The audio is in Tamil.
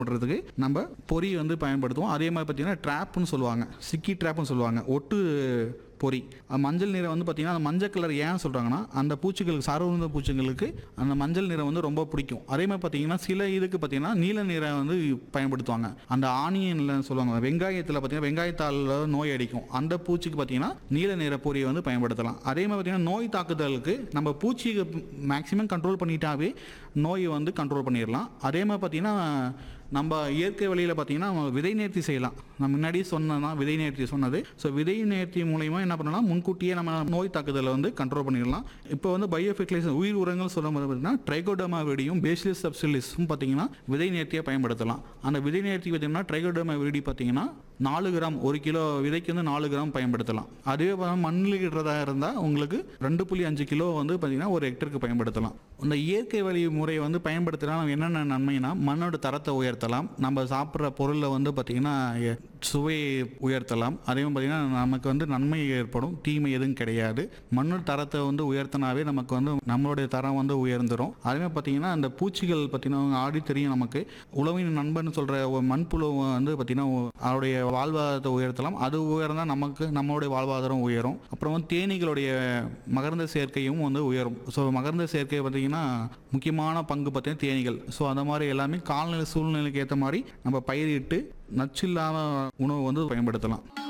போடுறதுக்கு நம்ம பொறி வந்து பயன்படுத்துவோம் அதே மாதிரி பார்த்தீங்கன்னா ட்ராப்னு சொல்லுவாங்க சிக்கி ட்ராப்னு சொல்லுவாங்க ஒட்டு பொறி அஹ் மஞ்சள் நிறம் வந்து பார்த்தீங்கன்னா அந்த மஞ்சள் கலர் ஏன் சொல்கிறாங்கன்னா அந்த பூச்சிகளுக்கு சார்ந்த பூச்சிகளுக்கு அந்த மஞ்சள் நிறம் வந்து ரொம்ப பிடிக்கும் அதே மாதிரி பார்த்தீங்கன்னா சில இதுக்கு பார்த்தீங்கன்னா நீல நிறம் வந்து பயன்படுத்துவாங்க அந்த ஆனியன்ல சொல்லுவாங்க வெங்காயத்தில் பார்த்தீங்கன்னா வெங்காயத்தால் நோய் அடிக்கும் அந்த பூச்சிக்கு பார்த்தீங்கன்னா நீல நிற பொரியை வந்து பயன்படுத்தலாம் அதே மாதிரி பார்த்தீங்கன்னா நோய் தாக்குதலுக்கு நம்ம பூச்சியை மேக்ஸிமம் கண்ட்ரோல் பண்ணிட்டாவே நோயை வந்து கண்ட்ரோல் பண்ணிடலாம் அதே மாதிரி பார்த்தீங்கன்னா நம்ம இயற்கை வழியில் பார்த்தீங்கன்னா நம்ம விதை நேர்த்தி செய்யலாம் நான் முன்னாடி சொன்னதான் விதை நேர்த்தி சொன்னது ஸோ விதை நேர்த்தி மூலயமா என்ன பண்ணலாம் முன்கூட்டியே நம்ம நோய் தாக்குதலை வந்து கண்ட்ரோல் பண்ணிடலாம் இப்போ வந்து பயோ ஃபெர்டிலைசர் உயிர் உரங்கள் சொல்லும் போது பார்த்தீங்கன்னா ட்ரைகோடமா விடியும் பேசிலஸ் சப்சிலிஸும் பார்த்தீங்கன்னா விதை நேர்த்தியாக பயன்படுத்தலாம் அந்த விதை நேர்த்தி பார்த்தீங்கன்னா ட்ரைகோடமா விடி பார்த்தீங்கன்னா நாலு கிராம் ஒரு கிலோ விதைக்கு வந்து நாலு கிராம் பயன்படுத்தலாம் அதுவே பார்த்தா மண்ணில் இடுறதா இருந்தால் உங்களுக்கு ரெண்டு புள்ளி அஞ்சு கிலோ வந்து பார்த்தீங்கன்னா ஒரு ஹெக்டருக்கு பயன்படுத்தலாம் இந்த இயற்கை வழி முறையை வந்து பயன்படுத்தினா நம்ம என்னென்ன நன்மைனா மண்ணோட தரத்தை உயர்த்தலாம் நம்ம சாப்பிட்ற பொருளில் வந்து பார்த்திங்கன்னா எ- சுவையை உயர்த்தலாம் அதே மாதிரி பார்த்திங்கன்னா நமக்கு வந்து நன்மை ஏற்படும் தீமை எதுவும் கிடையாது மண்ணோட தரத்தை வந்து உயர்த்தினாவே நமக்கு வந்து நம்மளுடைய தரம் வந்து உயர்ந்துடும் அதே மாதிரி பார்த்திங்கன்னா அந்த பூச்சிகள் பார்த்திங்கன்னா ஆடி தெரியும் நமக்கு உழவின் நண்பன் சொல்கிற மண்புழு வந்து பார்த்திங்கன்னா அதோடைய வாழ்வாதாரத்தை உயர்த்தலாம் அது உயர்ந்தால் நமக்கு நம்மளுடைய வாழ்வாதாரம் உயரும் அப்புறம் வந்து தேனீகளுடைய மகரந்த சேர்க்கையும் வந்து உயரும் ஸோ மகரந்த சேர்க்கை பார்த்திங்கன்னா முக்கியமான பங்கு பார்த்தீங்கன்னா தேனீகள் ஸோ அந்த மாதிரி எல்லாமே காலநிலை சூழ்நிலைக்கு ஏற்ற மாதிரி நம்ம பயிரிட்டு நச்சு இல்லாம உணவு வந்து பயன்படுத்தலாம்